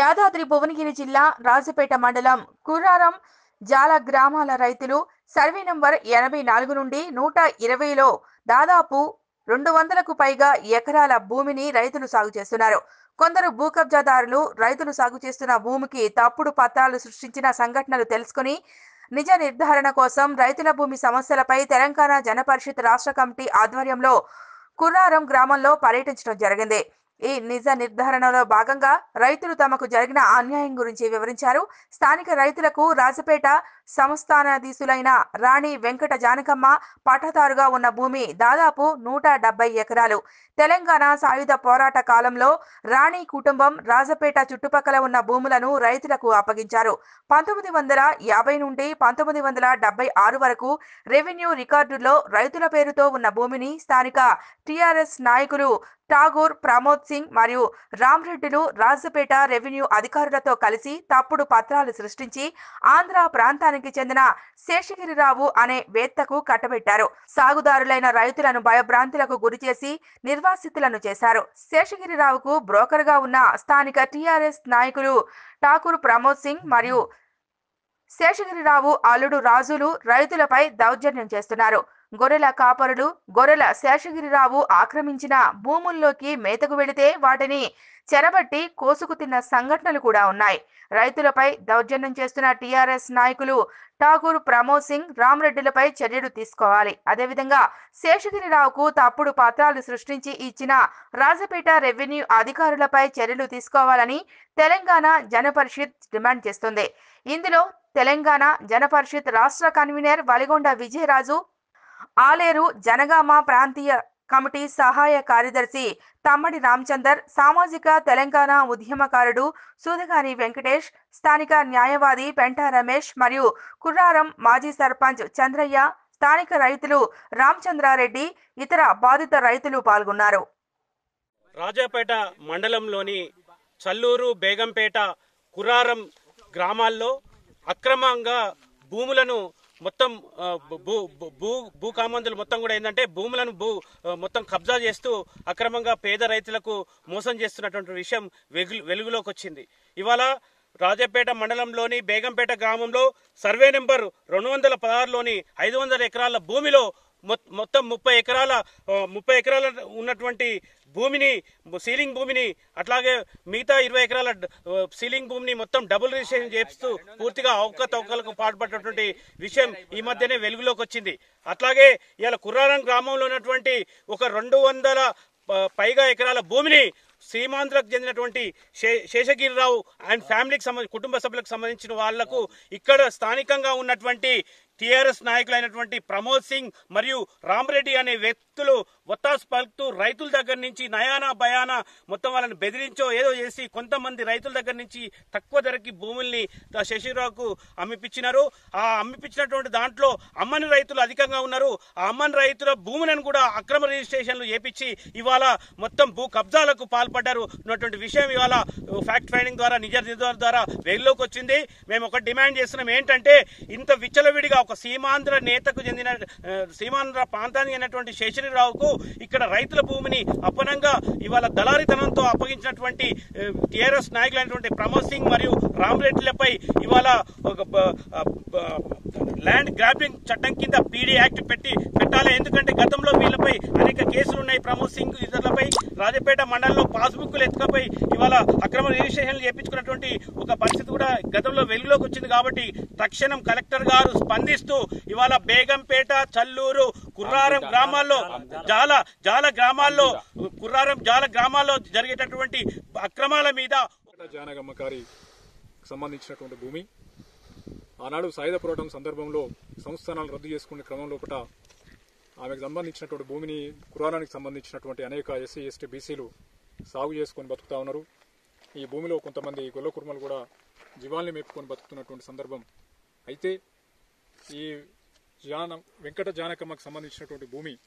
యాదాద్రి భువనగిరి జిల్లా రాజపేట మండలం కుర్రారం జాల గ్రామాల రైతులు సర్వే నంబర్ ఎనభై నాలుగు నుండి నూట ఇరవైలో దాదాపు రెండు వందలకు పైగా ఎకరాల భూమిని రైతులు సాగు చేస్తున్నారు కొందరు భూ కబ్జాదారులు రైతులు సాగు చేస్తున్న భూమికి తప్పుడు పత్రాలు సృష్టించిన సంఘటనలు తెలుసుకుని నిజ నిర్ధారణ కోసం రైతుల భూమి సమస్యలపై తెలంగాణ జనపరిషత్ రాష్ట్ర కమిటీ ఆధ్వర్యంలో కుర్రారం గ్రామంలో పర్యటించడం జరిగింది ఈ నిజ నిర్ధారణలో భాగంగా రైతులు తమకు జరిగిన అన్యాయం గురించి వివరించారు స్థానిక రైతులకు రాజపేట సంస్థానాధీశులైన రాణి వెంకట జానకమ్మ పట్టదారుగా ఉన్న భూమి దాదాపు నూట డెబ్బై ఎకరాలు తెలంగాణ సాయుధ పోరాట కాలంలో రాణి కుటుంబం రాజపేట చుట్టుపక్కల ఉన్న భూములను రైతులకు అప్పగించారు పంతొమ్మిది వందల యాభై నుండి పంతొమ్మిది వందల డెబ్బై ఆరు వరకు రెవెన్యూ రికార్డుల్లో రైతుల పేరుతో ఉన్న భూమిని స్థానిక టిఆర్ఎస్ నాయకులు ఠాగూర్ ప్రమోద్ సింగ్ మరియు రామ్రెడ్డిలు రాజపేట రెవెన్యూ అధికారులతో కలిసి తప్పుడు పత్రాలు సృష్టించి ఆంధ్ర ప్రాంతానికి చెందిన శేషగిరిరావు అనే వేత్తకు కట్టబెట్టారు సాగుదారులైన రైతులను భయభ్రాంతులకు గురిచేసి నిర్వాసితులను చేశారు శేషగిరిరావుకు బ్రోకర్గా ఉన్న స్థానిక టిఆర్ఎస్ నాయకులు ఠాకూర్ ప్రమోద్ సింగ్ మరియు శేషగిరిరావు అల్లుడు రాజులు రైతులపై దౌర్జన్యం చేస్తున్నారు గొర్రెల కాపరులు గొర్రెల శేషగిరిరావు ఆక్రమించిన భూముల్లోకి మేతకు వెళితే వాటిని చెరబట్టి కోసుకు తిన్న సంఘటనలు కూడా ఉన్నాయి రైతులపై దౌర్జన్యం చేస్తున్న టీఆర్ఎస్ నాయకులు ఠాగూర్ ప్రమోద్ సింగ్ రామరెడ్డిలపై చర్యలు తీసుకోవాలి అదేవిధంగా శేషగిరిరావుకు తప్పుడు పత్రాలు సృష్టించి ఇచ్చిన రాజపేట రెవెన్యూ అధికారులపై చర్యలు తీసుకోవాలని తెలంగాణ జనపరిషత్ డిమాండ్ చేస్తుంది ఇందులో తెలంగాణ జనపరిషత్ రాష్ట్ర కన్వీనర్ వలిగొండ విజయరాజు ఆలేరు జనగామ ప్రాంతీయ కమిటీ సహాయ కార్యదర్శి తమ్మడి రామచందర్ సామాజిక తెలంగాణ ఉద్యమకారుడు సూదగాని వెంకటేష్ స్థానిక న్యాయవాది పెంటా రమేష్ మరియు కుర్రారం మాజీ సర్పంచ్ చంద్రయ్య స్థానిక రైతులు రామచంద్రారెడ్డి ఇతర బాధిత రైతులు పాల్గొన్నారు రాజాపేట మండలంలోని చల్లూరు బేగంపేట కురారం గ్రామాల్లో అక్రమంగా భూములను మొత్తం ఆ, భూ భూ- భూ భూ కామందులు మొత్తం కూడా ఏంటంటే భూములను భూ ఆ, మొత్తం కబ్జా చేస్తూ అక్రమంగా పేద రైతులకు మోసం చేస్తున్నటువంటి విషయం వెలుగు వెలుగులోకి వచ్చింది ఇవాళ రాజపేట మండలంలోని బేగంపేట గ్రామంలో సర్వే నెంబర్ రెండు వందల పదహారులోని ఐదు వందల ఎకరాల భూమిలో మొత్- మొత్తం ముప్పై ఎకరాల ఆ, ముప్పై ఎకరాల ఉన్నటువంటి భూమిని సీలింగ్ భూమిని అట్లాగే మిగతా ఇరవై ఎకరాల డ- ఆ, సీలింగ్ భూమిని మొత్తం డబుల్ రిజిస్ట్రేషన్ చేస్తూ పూర్తిగా అవకతవకలకు పాల్పడినటువంటి విషయం ఈ మధ్యనే వెలుగులోకి వచ్చింది అట్లాగే ఇవాళ కుర్రారం గ్రామంలో ఉన్నటువంటి ఒక రెండు వందల ప- పైగా ఎకరాల భూమిని సీమాంధ్రకు చెందినటువంటి శే- శేషగిరిరావు అండ్ ఫ్యామిలీకి సంబంధించి కుటుంబ సభ్యులకు సంబంధించిన వాళ్లకు ఇక్కడ స్థానికంగా ఉన్నటువంటి టీఆర్ఎస్ నాయకులైనటువంటి ప్రమోద్ సింగ్ మరియు రామరెడ్డి అనే వ్యక్తులు ఒత్తాసు పలుకుతూ రైతుల దగ్గర నుంచి నయానా భయానా మొత్తం వాళ్ళని బెదిరించో ఏదో చేసి కొంతమంది రైతుల దగ్గర నుంచి తక్కువ ధరకి భూముల్ని త- శశిరావుకు అమ్మిపించినారు ఆ అమ్మిపించినటువంటి దాంట్లో అమ్మని రైతులు అధికంగా ఉన్నారు ఆ అమ్మని రైతుల భూములను కూడా అక్రమ రిజిస్ట్రేషన్లు చేపించి ఇవాళ మొత్తం భూ కబ్జాలకు పాల్పడ్డారు ఉన్నటువంటి విషయం ఇవాళ ఫ్యాక్ట్ ఫైండింగ్ ద్వారా నిజ నిర్ధారణ ద్వారా వెలుగులోకి వచ్చింది మేము ఒక డిమాండ్ చేస్తున్నాం ఏంటంటే ఇంత విచ్చలవిడిగా ఒక సీమాంధ్ర నేతకు చెందిన ఆ, సీమాంధ్ర ప్రాంతానికి అయినటువంటి శేషగిరిరావుకు ఇక్కడ రైతుల భూమిని అప్పనంగా ఇవాళ దళారితనంతో అప్పగించినటువంటి టీఆర్ఎస్ నాయకులైనటువంటి ప్రమోద్ సింగ్ మరియు రామరెడ్డిలపై ఇవాళ ఒక బ- ఆ, బ- ల్యాండ్ గ్రాబింగ్ చట్టం కింద పీడీ యాక్ట్ పెట్టి పెట్టాలి ఎందుకంటే గతంలో వీళ్ళపై అనేక కేసులు ఉన్నాయి ప్రమోద్ సింగ్ ఇతరులపై రాజపేట మండలంలో పాస్బుక్లు ఎత్తుకపోయి ఇవాళ అక్రమ రిజిస్ట్రేషన్లు చేపించుకున్నటువంటి ఒక పరిస్థితి కూడా గతంలో వెలుగులోకి వచ్చింది కాబట్టి తక్షణం కలెక్టర్ గారు స్పందిస్తూ ఇవాళ బేగంపేట చల్లూరు కుర్రారం గ్రామాల్లో జాల జాల గ్రామాల్లో కుర్రారం జాల గ్రామాల్లో జరిగేటటువంటి అక్రమాల మీద జానగమ్మ గారి సంబంధించినటువంటి భూమి ఆనాడు సాయుధ పోరాటం సందర్భంలో సంస్థానాలు రద్దు చేసుకునే క్రమం లోపల ఆమెకు సంబంధించినటువంటి భూమిని కురానానికి సంబంధించినటువంటి అనేక ఎస్సీ ఎస్టీ బీసీలు సాగు చేసుకొని బతుకుతా ఉన్నారు ఈ భూమిలో కొంతమంది గొల్ల కుర్మలు కూడా జీవాల్ని మేపుకొని బతుకుతున్నటువంటి సందర్భం అయితే ఈ జాన వెంకట జానకమ్మకు సంబంధించినటువంటి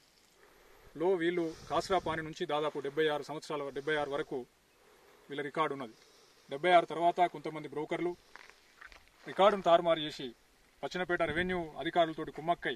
భూమిలో వీళ్ళు కాసరా పాని నుంచి దాదాపు డెబ్బై ఆరు సంవత్సరాల డెబ్బై ఆరు వరకు వీళ్ళ రికార్డు ఉన్నది డెబ్బై ఆరు తర్వాత కొంతమంది బ్రోకర్లు రికార్డును తారుమారు చేసి పచ్చనపేట రెవెన్యూ అధికారులతోటి కుమ్మక్కై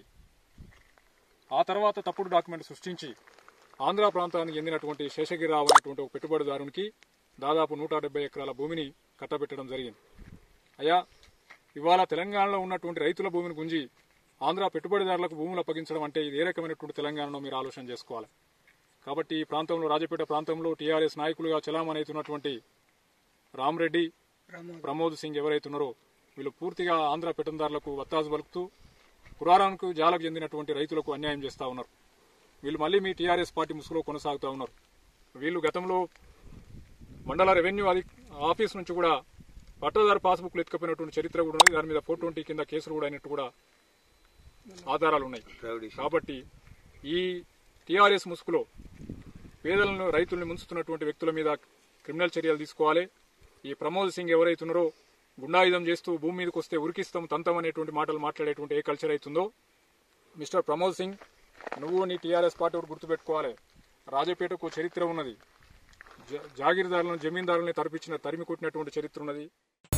ఆ తర్వాత తప్పుడు డాక్యుమెంట్ సృష్టించి ఆంధ్ర ప్రాంతానికి చెందినటువంటి శేషగిరిరావు అనేటువంటి ఒక పెట్టుబడిదారునికి దాదాపు నూట డెబ్బై ఎకరాల భూమిని కట్టబెట్టడం జరిగింది అయ్యా ఇవాళ తెలంగాణలో ఉన్నటువంటి రైతుల భూమిని గుంజి ఆంధ్ర పెట్టుబడిదారులకు భూములు అప్పగించడం అంటే ఇది ఏ రకమైనటువంటి తెలంగాణలో మీరు ఆలోచన చేసుకోవాలి కాబట్టి ఈ ప్రాంతంలో రాజపేట ప్రాంతంలో టీఆర్ఎస్ నాయకులుగా చలామణి అవుతున్నటువంటి రామరెడ్డి ప్రమోద్ సింగ్ ఎవరైతున్నారో వీళ్ళు పూర్తిగా ఆంధ్ర పెట్టుబడిదారులకు వత్తాసు పలుకుతూ పురాణానికి జాలకు చెందినటువంటి రైతులకు అన్యాయం చేస్తా ఉన్నారు వీళ్ళు మళ్ళీ మీ టీఆర్ఎస్ పార్టీ ముసుగులో కొనసాగుతా ఉన్నారు వీళ్ళు గతంలో మండల రెవెన్యూ అధి ఆఫీస్ నుంచి కూడా పట్టదారు పాస్బుక్లు ఎత్తుకపోయినటువంటి చరిత్ర కూడా ఉంది దాని మీద ఫోర్ ట్వంటీ కింద కేసులు కూడా అయినట్టు కూడా ఆధారాలు ఉన్నాయి కాబట్టి ఈ టీఆర్ఎస్ ముసుగులో పేదలను రైతుల్ని ముంచుతున్నటువంటి వ్యక్తుల మీద క్రిమినల్ చర్యలు తీసుకోవాలి ఈ ప్రమోద్ సింగ్ ఎవరైతున్నారో గుండాయుధం చేస్తూ భూమి మీదకి వస్తే ఉరికిస్తాం తంతం అనేటువంటి మాటలు మాట్లాడేటువంటి ఏ కల్చర్ అవుతుందో మిస్టర్ ప్రమోద్ సింగ్ నువ్వు నీ టీఆర్ఎస్ పార్టీ ఒకటి గుర్తుపెట్టుకోవాలి రాజపేటకు చరిత్ర ఉన్నది జ- జాగీర్దారులను జమీందారులని తరిపించిన తరిమి కొట్టినటువంటి చరిత్ర ఉన్నది